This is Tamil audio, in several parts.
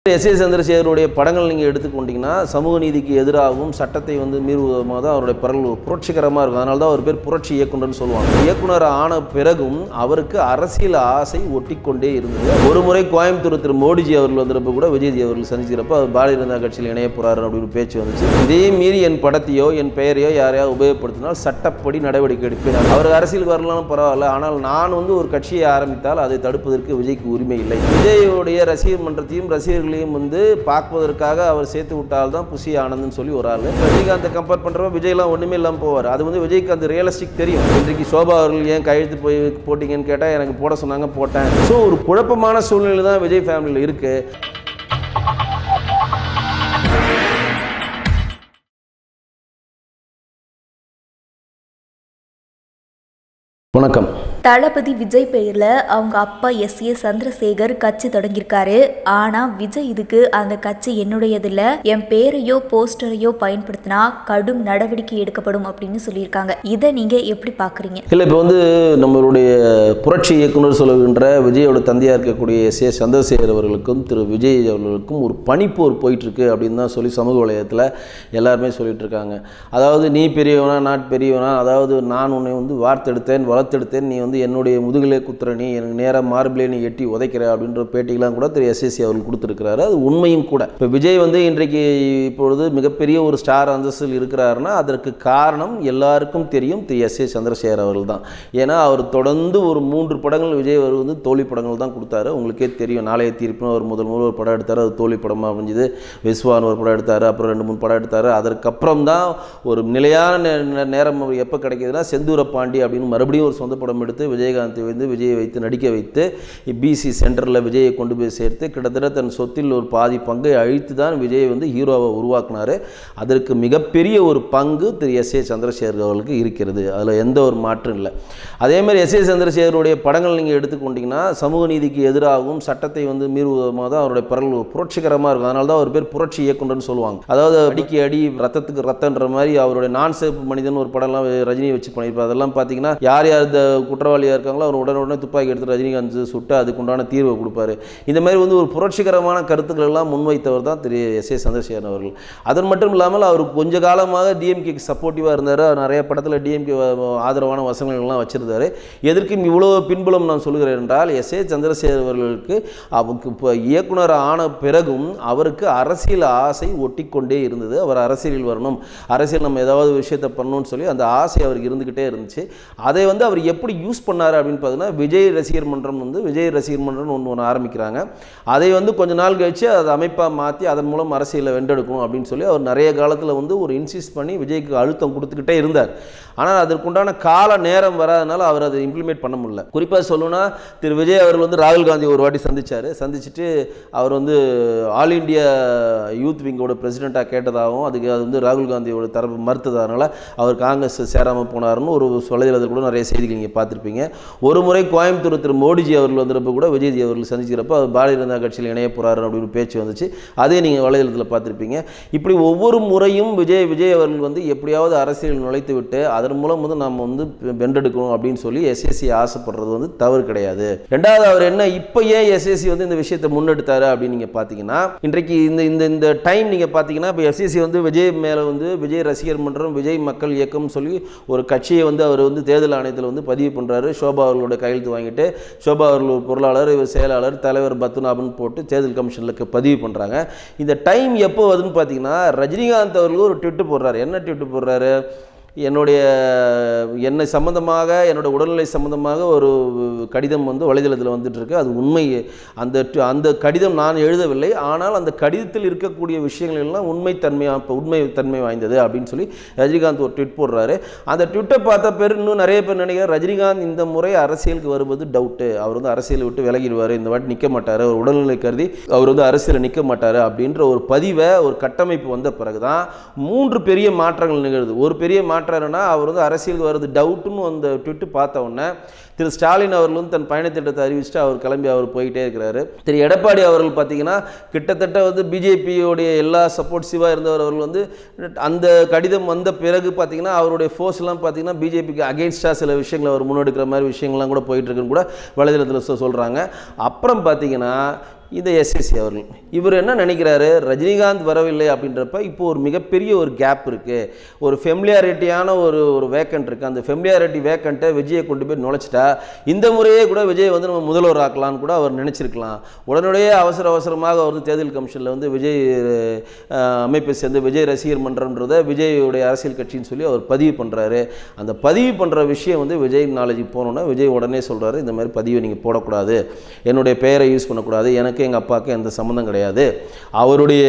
எஸ் ஏ சந்திரசேகருடைய படங்கள் நீங்கள் எடுத்துக்கொண்டீங்கன்னா சமூக நீதிக்கு எதிராகவும் சட்டத்தை வந்து மீறுவதுமாக தான் அவருடைய பரல் புரட்சிகரமாக இருக்கும் அதனால தான் அவர் பேர் புரட்சி இயக்குனர்னு சொல்லுவாங்க இயக்குனர் ஆன பிறகும் அவருக்கு அரசியல் ஆசை ஒட்டிக்கொண்டே இருந்தது ஒரு முறை கோயம்புத்தூர் திரு மோடிஜி அவர்கள் வந்திருப்ப கூட விஜய்ஜி அவர்கள் சந்திக்கிறப்ப அவர் பாரதிய ஜனதா கட்சியில் இணைய போறாரு அப்படின்னு பேச்சு வந்துச்சு இதே மீறி என் படத்தையோ என் பெயரையோ யாரையாவது உபயோகப்படுத்தினால் சட்டப்படி நடவடிக்கை எடுப்பேன் அவர் அரசியலுக்கு வரலாம் பரவாயில்ல ஆனால் நான் வந்து ஒரு கட்சியை ஆரம்பித்தால் அதை தடுப்பதற்கு விஜய்க்கு உரிமை இல்லை விஜயுடைய ரசிகர் மன்றத்தையும் ரசிகர்களையும் வந்து பார்ப்பதற்காக அவர் சேர்த்து விட்டால் தான் புசி ஆனந்த்னு சொல்லி ஒரு ஆள் ரஜினிகாந்தை கம்பேர் பண்ணுறப்ப விஜய்லாம் ஒன்றுமே இல்லாமல் போவார் அது வந்து விஜய்க்கு அந்த ரியலிஸ்டிக் தெரியும் இன்றைக்கு சோபா அவர்கள் ஏன் கையெழுத்து போய் போட்டிங்கன்னு கேட்டால் எனக்கு போட சொன்னாங்க போட்டேன் ஸோ ஒரு குழப்பமான சூழ்நிலை தான் விஜய் ஃபேமிலியில் இருக்குது வணக்கம் தளபதி விஜய் பெயர்ல அவங்க அப்பா எஸ் ஏ சந்திரசேகர் கட்சி தொடங்கியிருக்காரு ஆனா விஜய் இதுக்கு அந்த கட்சி என்னுடையதில்ல என் பேரையோ போஸ்டரையோ பயன்படுத்தினா கடும் நடவடிக்கை எடுக்கப்படும் அப்படின்னு சொல்லியிருக்காங்க இதை நீங்க எப்படி பாக்குறீங்க இல்லை இப்போ வந்து நம்மளுடைய புரட்சி இயக்குனர் சொல்லுகின்ற விஜயோட தந்தையாக இருக்கக்கூடிய எஸ் ஏ சந்திரசேகர் அவர்களுக்கும் திரு விஜய் அவர்களுக்கும் ஒரு பனிப்போர் போயிட்டுருக்கு அப்படின்னு தான் சொல்லி சமூக வலையத்தில் எல்லாருமே சொல்லிட்டு இருக்காங்க அதாவது நீ பெரியவனா நான் பெரியவனா அதாவது நான் உன்னை வந்து வார்த்தெடுத்தேன் வளர்த்தெடுத்தேன் நீ வந்து என்னுடைய முதுகிலே குத்துற நீ எனக்கு நேராக மார்பிளே நீ எட்டி உதைக்கிற அப்படின்ற பேட்டிகளாம் கூட திரு எஸ்எஸ்சி அவர்கள் கொடுத்துருக்கிறாரு அது உண்மையும் கூட இப்போ விஜய் வந்து இன்றைக்கு இப்பொழுது மிகப்பெரிய ஒரு ஸ்டார் அந்தஸ்தில் இருக்கிறாருன்னா அதற்கு காரணம் எல்லாருக்கும் தெரியும் திரு எஸ் ஏ சந்திரசேகர் அவர்கள் தான் ஏன்னா அவர் தொடர்ந்து ஒரு மூன்று படங்கள் விஜய் அவர் வந்து தோல்வி படங்கள் தான் கொடுத்தாரு உங்களுக்கே தெரியும் நாளைய தீர்ப்புன்னு அவர் முதல் முதல் ஒரு படம் எடுத்தார் அது தோல்வி படமாக அமைஞ்சது விஸ்வான் ஒரு படம் எடுத்தார் அப்புறம் ரெண்டு மூணு படம் எடுத்தார் அதற்கப்புறம் தான் ஒரு நிலையான நே- நே- நேரம் எப்போ கிடைக்குதுன்னா செந்தூர பாண்டி அப்படின்னு மறுபடியும் ஒரு சொந்த படம் எடுத்து விஜயகாந்தை வந்து விஜயை வைத்து நடிக்க வைத்து பிசி சென்டரில் விஜயை கொண்டு போய் சேர்த்து கிட்டத்தட்ட தன் சொத்தில் ஒரு பாதி பங்கை அழித்து தான் விஜய் வந்து ஹீரோவை உருவாக்குனாரு அதற்கு மிகப்பெரிய ஒரு பங்கு திரு எஸ் ஏ சந்திரசேகர் அவர்களுக்கு இருக்கிறது அதில் எந்த ஒரு மாற்றம் இல்லை அதே மாதிரி எஸ் ஏ சந்திரசேகருடைய படங்கள் நீங்கள் எடுத்துக்கொண்டீங்கன்னா சமூக நீதிக்கு எதிராகவும் சட்டத்தை வந்து மீறுவதுமாக தான் அவருடைய பரல் புரட்சிகரமாக இருக்கும் அதனால தான் அவர் பேர் புரட்சி இயக்குனர்னு சொல்லுவாங்க அதாவது அடிக்கு அடி ரத்தத்துக்கு ரத்தன்ற மாதிரி அவருடைய நான் சேப்பு மனிதன் ஒரு படம்லாம் ரஜினி வச்சு பண்ணியிருப்பார் அதெல்லாம் பார்த்தீங்கன்னா யார் யார் இந்த குற்றவாளியாக இருக்காங்களோ அவர் உடனே உடனே துப்பாக்கி எடுத்து ரஜினிகாந்த் சுட்டு அதுக்குண்டான தீர்வை கொடுப்பாரு இந்த மாதிரி வந்து ஒரு புரட்சிகரமான கருத்துக்கள் எல்லாம் முன்வைத்தவர் தான் திரு எஸ் ஏ சந்திரசேகரன் அவர்கள் அதன் மட்டும் இல்லாமல் அவர் கொஞ்ச காலமாக டிஎம்கேக்கு சப்போர்ட்டிவாக இருந்தார் நிறைய படத்தில் டிஎம்கே ஆதரவான வசனங்கள்லாம் வச்சிருந்தாரு எதற்கும் இவ்வளோ பின்புலம் நான் சொல்கிறேன் என்றால் எஸ் ஏ சந்திரசேகர் அவர்களுக்கு அவருக்கு இப்போ இயக்குனர் ஆன பிறகும் அவருக்கு அரசியல் ஆசை ஒட்டிக்கொண்டே இருந்தது அவர் அரசியலில் வரணும் அரசியல் நம்ம ஏதாவது விஷயத்தை பண்ணணும்னு சொல்லி அந்த ஆசை அவருக்கு இருந்துக்கிட்டே இருந்துச்சு அதை வந்து அவர் எப்படி யூஸ் பண்ணார் அப்படின்னு பார்த்தீங்கன்னா விஜய் ரசிகர் மன்றம் வந்து விஜய் ரசிகர் மன்றம்னு ஒன்று ஒன்று ஆரம்பிக்கிறாங்க அதை வந்து கொஞ்ச நாள் கழிச்சு அதை அமைப்பாக மாற்றி அதன் மூலம் அரசியலை வென்றெடுக்கணும் அப்படின்னு சொல்லி அவர் நிறைய காலத்தில் வந்து ஒரு இன்சிஸ்ட் பண்ணி விஜய்க்கு அழுத்தம் கொடுத்துக்கிட்டே இருந்தார் ஆனால் அதற்குண்டான கால நேரம் வராதனால அவர் அதை இம்ப்ளிமெண்ட் பண்ண முடியல குறிப்பாக சொல்லணும்னா திரு விஜய் அவர்கள் வந்து ராகுல் காந்தி ஒரு வாட்டி சந்திச்சார் சந்திச்சுட்டு அவர் வந்து ஆல் இந்தியா யூத் விங்கோட பிரசிடெண்ட்டாக கேட்டதாகவும் அதுக்கு அது வந்து ராகுல் காந்தியோட தரப்பு மறுத்ததானால அவர் காங்கிரஸ் சேராமல் போனாருன்னு ஒரு வலைதளத்தில் கூட நிறைய செய்திகள் நீங்கள் பார்த்துருப்பீங்க ஒரு முறை கோயம்புத்தூர் திரு மோடிஜி அவர்கள் வந்திருப்ப கூட விஜய்ஜி அவர்கள் சந்திக்கிறப்ப அவர் பாரதிய ஜனதா கட்சியில் இணைய போகிறாரு அப்படின்னு பேச்சு வந்துச்சு அதே நீங்கள் வலைதளத்தில் பார்த்துருப்பீங்க இப்படி ஒவ்வொரு முறையும் விஜய் விஜய் அவர்கள் வந்து எப்படியாவது அரசியல் நுழைத்து விட்டு அதன் மூலம் வந்து நம்ம வந்து வென்றெடுக்கணும் அப்படின்னு சொல்லி எஸ்எஸ்சி ஆசைப்படுறது வந்து தவறு கிடையாது ரெண்டாவது அவர் என்ன இப்போ ஏன் எஸ்எஸ்சி வந்து இந்த விஷயத்தை முன்னெடுத்தாரு அப்படின்னு நீங்கள் பார்த்தீங்கன்னா இன்றைக்கு இந்த இந்த இந்த டைம் நீங்கள் பார்த்தீங்கன்னா இப்போ எஸ்எஸ்சி வந்து விஜய் மேலே வந்து விஜய் ரசிகர் மன்றம் விஜய் மக்கள் இயக்கம்னு சொல்லி ஒரு கட்சியை வந்து அவர் வந்து தேர்தல் ஆணையத்தில் வந்து பதிவு பண்ணுறாரு சோபா அவர்களோட கையெழுத்து வாங்கிட்டு சோபா அவர்கள் ஒரு பொருளாளர் இவர் செயலாளர் தலைவர் பத்துநாபன் போட்டு தேர்தல் கமிஷனில் பதிவு பண்ணுறாங்க இந்த டைம் எப்போ வருதுன்னு பார்த்தீங்கன்னா ரஜினிகாந்த் அவர்கள் ஒரு ட்விட்டு போடுறாரு என்ன ட்விட்டு போடுறாரு என்னுடைய என்னை சம்பந்தமாக என்னோட உடல்நிலை சம்பந்தமாக ஒரு கடிதம் வந்து வலைதளத்தில் வந்துட்டு இருக்கு அது உண்மை அந்த டு- அந்த கடிதம் நான் எழுதவில்லை ஆனால் அந்த கடிதத்தில் இருக்கக்கூடிய விஷயங்கள் எல்லாம் உண்மைத்தன்மை உண்மைத்தன்மை வாய்ந்தது அப்படின்னு சொல்லி ரஜினிகாந்த் ஒரு ட்விட் போடுறாரு அந்த ட்விட்டை பார்த்த பேர் இன்னும் நிறைய பேர் நினைக்கிறார் ரஜினிகாந்த் இந்த முறை அரசியலுக்கு வருவது டவுட்டு அவர் வந்து அரசியலை விட்டு விலகிடுவார் இந்த வாட்டி நிற்க மாட்டார் அவர் உடல்நிலை கருதி அவர் வந்து அரசியலில் நிற்க மாட்டார் அப்படின்ற ஒரு பதிவை ஒரு கட்டமைப்பு வந்த பிறகுதான் மூன்று பெரிய மாற்றங்கள் நிகழுது ஒரு பெரிய மாற்றம் என்னன்னா அவர் வந்து அரசியலுக்கு வர்றது டவுட்டுன்னு அந்த ட்விட்டு பார்த்த உடனே திரு ஸ்டாலின் அவர்கள் வந்து தன் பயணத்திட்டத்தை அறிவிச்சுட்டு அவர் கிளம்பி அவர் போயிட்டே இருக்கிறாரு திரு எடப்பாடி அவர்கள் பார்த்தீங்கன்னா கிட்டத்தட்ட வந்து பிஜேபியோடைய எல்லா சப்போர்ட்ஸிவாக இருந்தவர் அவர்கள் வந்து அந்த கடிதம் வந்த பிறகு பார்த்தீங்கன்னா அவருடைய ஃபோர்ஸ்லாம் பார்த்தீங்கன்னா பிஜேபிக்கு அகெயின்ஸ்டாக சில விஷயங்களை அவர் முன்னெடுக்கிற மாதிரி விஷயங்கள்லாம் கூட போயிட்டு இருக்குன்னு கூட வலைதளத்தில் சொ- சொல்கிறாங்க அப்புறம் பார்த்தீங்கன்னா இந்த எஸ்எஸ்சி அவர்கள் இவர் என்ன நினைக்கிறாரு ரஜினிகாந்த் வரவில்லை அப்படின்றப்ப இப்போ ஒரு மிகப்பெரிய ஒரு கேப் இருக்குது ஒரு ஃபெமிலியாரிட்டியான ஒரு ஒரு வேக்கண்ட் இருக்குது அந்த ஃபெமிலியாரிட்டி வேக்கண்ட்டை விஜயை கொண்டு போய் நுழைச்சிட்டா இந்த முறையே கூட விஜய் வந்து நம்ம முதல்வர் ஆக்கலாம்னு கூட அவர் நினச்சிருக்கலாம் உடனடியே அவசர அவசரமாக அவர் வந்து தேர்தல் கமிஷனில் வந்து விஜய் அஹ், அமைப்பை சேர்ந்து விஜய் ரசிகர் மன்றன்றதை விஜயுடைய அரசியல் கட்சின்னு சொல்லி அவர் பதிவு பண்ணுறாரு அந்த பதிவு பண்ணுற விஷயம் வந்து விஜய் நாலேஜ் போனோன்னா விஜய் உடனே சொல்கிறாரு இந்த மாதிரி பதிவை நீங்கள் போடக்கூடாது என்னுடைய பெயரை யூஸ் பண்ணக்கூடாது எனக்கு எங்கள் அப்பாவுக்கு எந்த சம்மந்தம் கிடையாது அவருடைய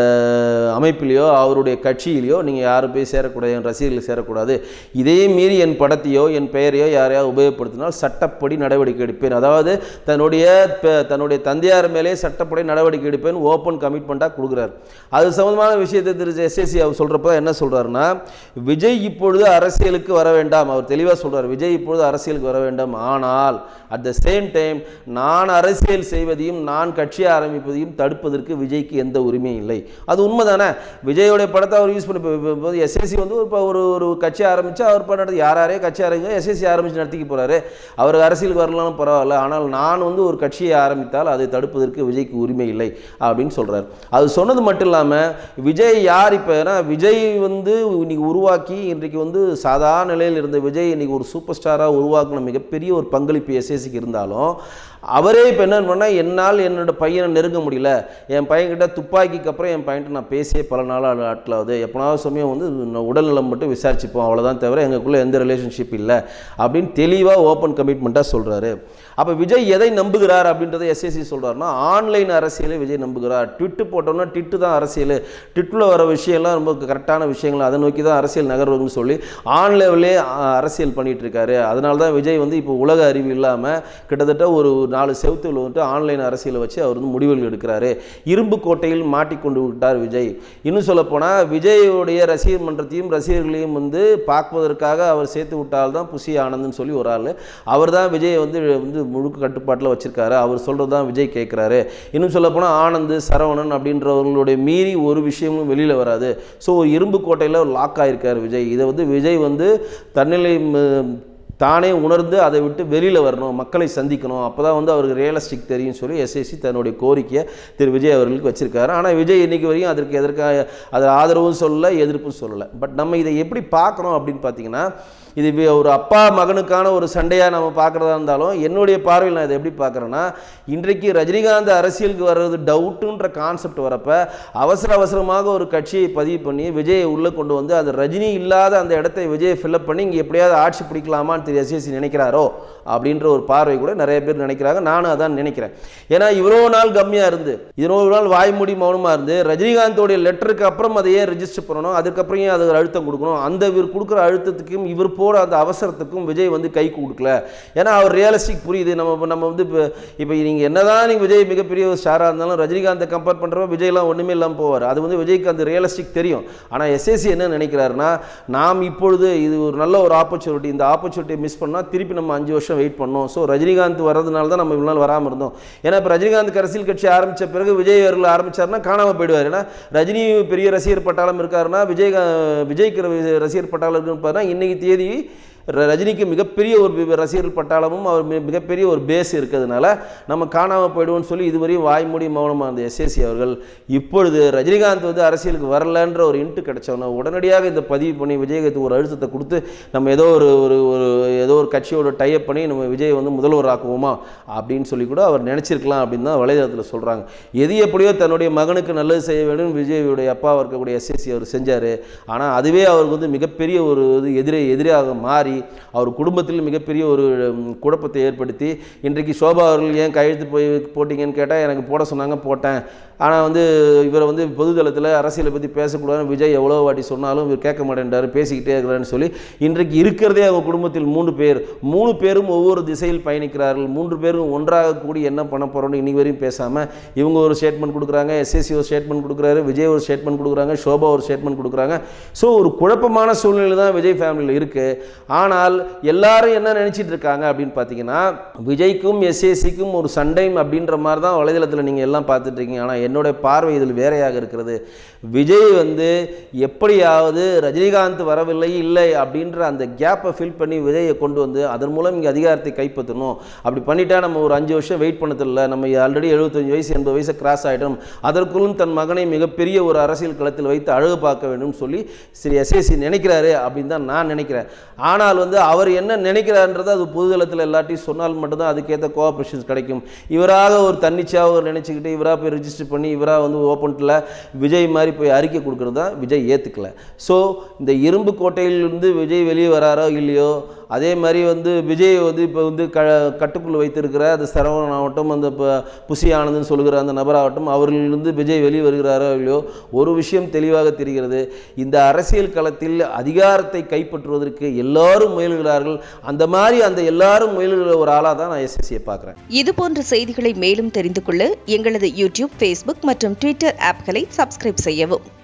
அமைப்பிலையோ அவருடைய கட்சியிலையோ நீங்கள் யாரும் போய் சேரக்கூடாது என் ரசிகர்கள் சேரக்கூடாது இதே மீறி என் படத்தையோ என் பெயரையோ யாரையாவது உபயோகப்படுத்தினால் சட்டப்படி நடவடிக்கை எடுப்பேன் அதாவது தன்னுடைய ப- தன்னுடைய தந்தையார் மேலே சட்டப்படி நடவடிக்கை எடுப்பேன் ஓப்பன் கமிட்மெண்ட்டாக கொடுக்குறாரு அது சம்மந்தமான விஷயத்தை திரு எஸ்எஸ்சி அவர் சொல்கிறப்ப என்ன சொல்கிறாருன்னா விஜய் இப்பொழுது அரசியலுக்கு வர வேண்டாம் அவர் தெளிவாக சொல்றார் விஜய் இப்பொழுது அரசியலுக்கு வர வேண்டாம் ஆனால் அட் த சேம் டைம் நான் அரசியல் செய்வதையும் நான் கட்சி ஆரம்பிப்பதையும் தடுப்பதற்கு விஜய்க்கு எந்த உரிமையும் இல்லை அது உண்மைதானே விஜயோடைய படத்தை அவர் யூஸ் பண்ணி எஸ்எஸ்சி வந்து இப்போ ஒரு ஒரு கட்சி ஆரம்பித்து அவர் பண்ணது யார் யாரையோ கட்சி ஆரம்பிங்க எஸ்எஸ்சி ஆரம்பித்து நடத்திக்க போகிறாரு அவர் அரசியலுக்கு வரலாம் பரவாயில்ல ஆனால் நான் வந்து ஒரு கட்சியை ஆரம்பித்தால் அதை தடுப்பதற்கு விஜய்க்கு உரிமை இல்லை அப்படின்னு சொல்கிறார் அது சொன்னது மட்டும் இல்லாமல் விஜய் யார் இப்போ ஏன்னா விஜய் வந்து இன்னைக்கு உருவாக்கி இன்றைக்கு வந்து சாதாரண நிலையில் இருந்த விஜய் இன்னைக்கு ஒரு சூப்பர் ஸ்டாராக உருவாக்கின மிகப்பெரிய ஒரு பங்களிப்பு எஸ்எஸ்சிக்கு இருந்தாலும் அவரே இப்போ என்ன பண்ணால் என்னால் என்னோட பையனை நெருங்க முடியல என் பையன்கிட்ட துப்பாக்கிக்கு அப்புறம் என் பையன்கிட்ட நான் பேசியே பல நாள் ஆட்களாவது எப்போனாவது சமயம் வந்து நான் உடல்நலம் மட்டும் விசாரிச்சுப்போம் அவ்வளோதான் தவிர எங்களுக்குள்ளே எந்த ரிலேஷன்ஷிப் இல்லை அப்படின்னு தெளிவாக ஓப்பன் கமிட்மெண்ட்டாக சொல்கிறாரு அப்போ விஜய் எதை நம்புகிறார் அப்படின்றத எஸ்எஸ்சி சொல்கிறாருன்னா ஆன்லைன் அரசியலை விஜய் நம்புகிறார் ட்விட்டு போட்டோம்னா ட்விட்டு தான் அரசியல் ட்விட்டில் வர விஷயம்லாம் ரொம்ப கரெக்டான விஷயங்கள் அதை நோக்கி தான் அரசியல் நகர்வுன்னு சொல்லி ஆன்லைன்லேயே அரசியல் பண்ணிட்டு இருக்காரு அதனால தான் விஜய் வந்து இப்போ உலக அறிவு இல்லாமல் கிட்டத்தட்ட ஒரு நாலு செவத்துல வந்துட்டு ஆன்லைன் அரசியலை வச்சு அவர் வந்து முடிவுகள் எடுக்கிறாரு இரும்பு கோட்டையில் மாட்டிக்கொண்டு விட்டார் விஜய் இன்னும் சொல்லப்போனால் விஜயோடைய ரசிகர் மன்றத்தையும் ரசிகர்களையும் வந்து பார்ப்பதற்காக அவர் சேர்த்து விட்டால் தான் புசி ஆனந்த்னு சொல்லி ஒரு ஆள் அவர் தான் விஜய் வந்து வந்து முழுக்க கட்டுப்பாட்டில் வச்சிருக்காரு அவர் சொல்கிறது தான் விஜய் கேட்குறாரு இன்னும் சொல்லப்போனால் ஆனந்த் சரவணன் அப்படின்றவர்களுடைய மீறி ஒரு விஷயமும் வெளியில் வராது ஸோ இரும்பு கோட்டையில் லாக் ஆயிருக்கார் விஜய் இதை வந்து விஜய் வந்து தன்னிலை ம், தானே உணர்ந்து அதை விட்டு வெளியில் வரணும் மக்களை சந்திக்கணும் அப்போ தான் வந்து அவருக்கு ரியலிஸ்டிக் தெரியும் சொல்லி எஸ்எஸ்சி தன்னுடைய கோரிக்கையை திரு விஜய் அவர்களுக்கு வச்சிருக்காரு ஆனால் விஜய் இன்னைக்கு வரையும் அதற்கு எதற்காக அது ஆதரவும் சொல்லலை எதிர்ப்பும் சொல்லலை பட் நம்ம இதை எப்படி பார்க்குறோம் அப்படின்னு பார்த்தீங்கன்னா இது வி- ஒரு அப்பா மகனுக்கான ஒரு சண்டையாக நம்ம பார்க்குறதா இருந்தாலும் என்னுடைய பார்வையில் நான் இதை எப்படி பார்க்குறேன்னா இன்றைக்கு ரஜினிகாந்த் அரசியலுக்கு வர்றது டவுட்டுன்ற கான்செப்ட் வரப்ப அவசர அவசரமாக ஒரு கட்சியை பதிவு பண்ணி விஜயை உள்ளே கொண்டு வந்து அந்த ரஜினி இல்லாத அந்த இடத்தை விஜயை ஃபில்லப் பண்ணி இங்கே எப்படியாவது ஆட்சி பிடிக்கலாமான்னு திரு எஸ்எஸ்சி நினைக்கிறாரோ அப்படின்ற ஒரு பார்வை கூட நிறைய பேர் நினைக்கிறாங்க நானும் அதான் நினைக்கிறேன் ஏன்னா இவ்வளோ நாள் கம்மியாக இருந்து இவ்வளோ நாள் வாய்மூடி மௌனமாக இருந்து ரஜினிகாந்தோடைய லெட்டருக்கு அப்புறம் அதை ஏன் ரெஜிஸ்டர் பண்ணணும் அதுக்கப்புறம் ஏன் அது அழுத்தம் கொடுக்கணும் அந்த இவர் கொடுக்குற அழுத்தத்துக்கும் இவர் போட அந்த அவசரத்துக்கும் விஜய் வந்து கை கொடுக்கல ஏன்னா அவர் ரியலிஸ்டிக் புரியுது நம்ம இப்ப- நம்ம வந்து இப்போ இப்போ நீங்கள் என்னதான் நீங்கள் விஜய் மிகப்பெரிய ஒரு ஸ்டாராக இருந்தாலும் ரஜினிகாந்தை கம்பேர் பண்ணுறப்ப விஜய்லாம் ஒன்றுமே இல்லாமல் போவார் அது வந்து விஜய்க்கு அந்த ரியலிஸ்டிக் தெரியும் ஆனால் எஸ்எஸ்சி என்ன நினைக்கிறாருன்னா நாம் இப்பொழுது இது ஒரு நல்ல ஒரு ஆப்பர்ச்சுனிட்டி இந்த ஆப்பர்ச்சுனிட்டியை மிஸ் பண்ணால் திருப்பி நம்ம அஞ்சு வருஷம் வெயிட் பண்ணோம் ஸோ ரஜினிகாந்த் வர்றதுனால தான் நம்ம இவ்வளோ நாள் வராமல் இருந்தோம் ஏன்னா இப்போ ரஜினிகாந்த் அரசியல் கட்சி ஆரம்பித்த பிறகு விஜய் அவர்கள் ஆரம்பிச்சாருன்னா காணாமல் போயிடுவார் ஏன்னா ரஜினி பெரிய ரசிகர் பட்டாளம் இருக்காருன்னா விஜய் விஜய்க்கு ர- ரசிகர் பட்டாளம் இருக்குன்னு பார்த்தா இன்னைக்கு தேதி ர- ரஜினிக்கு மிகப்பெரிய ஒரு வி- ரசிகர்கள் பட்டாளமும் அவர் மி- மிகப்பெரிய ஒரு பேஸ் இருக்கிறதுனால நம்ம காணாமல் போயிடுவோம்னு சொல்லி இதுவரையும் வாய்மூடி மௌனமாக இருந்த எஸ்எஸ்சி அவர்கள் இப்பொழுது ரஜினிகாந்த் வந்து அரசியலுக்கு வரலன்ற ஒரு இன்ட்டு கிடைச்சவன உடனடியாக இந்த பதிவு பண்ணி விஜயகாந்த் ஒரு அழுத்தத்தை கொடுத்து நம்ம ஏதோ ஒரு ஒரு ஒரு ஏதோ ஒரு கட்சியோட டைப் பண்ணி நம்ம விஜய் வந்து முதல்வர் ஆக்குவோமா அப்படின்னு சொல்லி கூட அவர் நினச்சிருக்கலாம் அப்படின்னு தான் வலைதளத்தில் சொல்கிறாங்க எது எப்படியோ தன்னுடைய மகனுக்கு நல்லது செய்ய வேண்டும் விஜயுடைய அப்பா இருக்கக்கூடிய எஸ்எஸ்சி அவர் செஞ்சார் ஆனால் அதுவே அவருக்கு வந்து மிகப்பெரிய ஒரு இது எதிரே எதிராக மாறி அவர் குடும்பத்தில் மிகப்பெரிய ஒரு ம், குழப்பத்தை ஏற்படுத்தி இன்றைக்கு சோபா அவர்கள் ஏன் கையெழுத்து போய் போட்டிங்கன்னு கேட்டால் எனக்கு போட சொன்னாங்க போட்டேன் ஆனால் வந்து இவரை வந்து பொதுதளத்தில் அரசியலை பற்றி பேசக்கூடாதுன்னு விஜய் எவ்வளோ வாட்டி சொன்னாலும் இவர் கேட்க மாட்டேன்றாரு பேசிக்கிட்டே இருக்கிறான்னு சொல்லி இன்றைக்கு இருக்கிறதே அவங்க குடும்பத்தில் மூணு பேர் மூணு பேரும் ஒவ்வொரு திசையில் பயணிக்கிறார்கள் மூன்று பேரும் ஒன்றாக கூடி என்ன பண்ண போகிறோம்னு இன்னைக்கு வரையும் பேசாமல் இவங்க ஒரு ஸ்டேட்மெண்ட் கொடுக்குறாங்க எஸ்எஸ்சி ஒரு ஸ்டேட்மெண்ட் கொடுக்குறாரு விஜய் ஒரு ஸ்டேட்மெண்ட் கொடுக்குறாங்க சோபா ஒரு ஸ்டேட்மெண்ட் கொடுக்குறாங்க ஸோ ஒரு குழப்பமான சூழ்நிலை தான் விஜய் ஃபேமிலியில் இருக்குது ஆனால் ஆனால் எல்லாரும் என்ன நினைச்சிட்டு இருக்காங்க அப்படின்னு பார்த்தீங்கன்னா விஜய்க்கும் எஸ்ஏசிக்கும் ஒரு சண்டை அப்படின்ற மாதிரி தான் வலைதளத்தில் நீங்கள் எல்லாம் பார்த்துட்டு இருக்கீங்க ஆனால் என்னுடைய பார்வை இதில் வேறையாக இருக்கிறது விஜய் வந்து எப்படியாவது ரஜினிகாந்த் வரவில்லை இல்லை அப்படின்ற அந்த கேப்பை ஃபில் பண்ணி விஜயை கொண்டு வந்து அதன் மூலம் இங்கே அதிகாரத்தை கைப்பற்றணும் அப்படி பண்ணிட்டா நம்ம ஒரு அஞ்சு வருஷம் வெயிட் பண்ணதில்ல நம்ம ஆல்ரெடி எழுபத்தஞ்சு வயசு எண்பது வயசு கிராஸ் ஆகிடும் அதற்குள்ளும் தன் மகனை மிகப்பெரிய ஒரு அரசியல் களத்தில் வைத்து அழகு பார்க்க வேண்டும் சொல்லி சரி எஸ்ஏசி நினைக்கிறாரு அப்படின்னு தான் நான் நினைக்கிறேன் ஆனால் வந்து அவர் என்ன நினைக்கிறாருன்றது அது பொதுதளத்தில் எல்லாத்தையும் சொன்னால் மட்டும்தான் அதுக்கேற்ற கோஆப்ரேஷன்ஸ் கிடைக்கும் இவராக ஒரு தன்னிச்சையாக ஒரு நினச்சிக்கிட்டு இவராக போய் ரிஜிஸ்டர் பண்ணி இவராக வந்து ஓப்பன்ட்டில் விஜய் மாதிரி போய் அறிக்கை கொடுக்குறது தான் விஜய் ஏற்றுக்கல ஸோ இந்த இரும்பு கோட்டையிலிருந்து விஜய் வெளியே வராரோ இல்லையோ அதே மாதிரி வந்து விஜய் வந்து இப்போ வந்து க கட்டுக்குள் வைத்திருக்கிற அந்த சரவணன் ஆகட்டும் அந்த இப்போ புசி ஆனந்த்னு சொல்லுகிற அந்த நபராகட்டும் அவர்களிலிருந்து விஜய் வெளியே வருகிறாரோ இல்லையோ ஒரு விஷயம் தெளிவாக தெரிகிறது இந்த அரசியல் களத்தில் அதிகாரத்தை கைப்பற்றுவதற்கு எல்லாரும் முயல்கிறார்கள் அந்த மாதிரி அந்த எல்லாரும் முயல்கிற ஒரு ஆளாக தான் நான் எஸ்எஸ்சியை பார்க்குறேன் இது போன்ற செய்திகளை மேலும் தெரிந்து கொள்ள எங்களது யூடியூப் ஃபேஸ்புக் மற்றும் ட்விட்டர் ஆப்களை சப்ஸ்கிரைப் செய்யவும்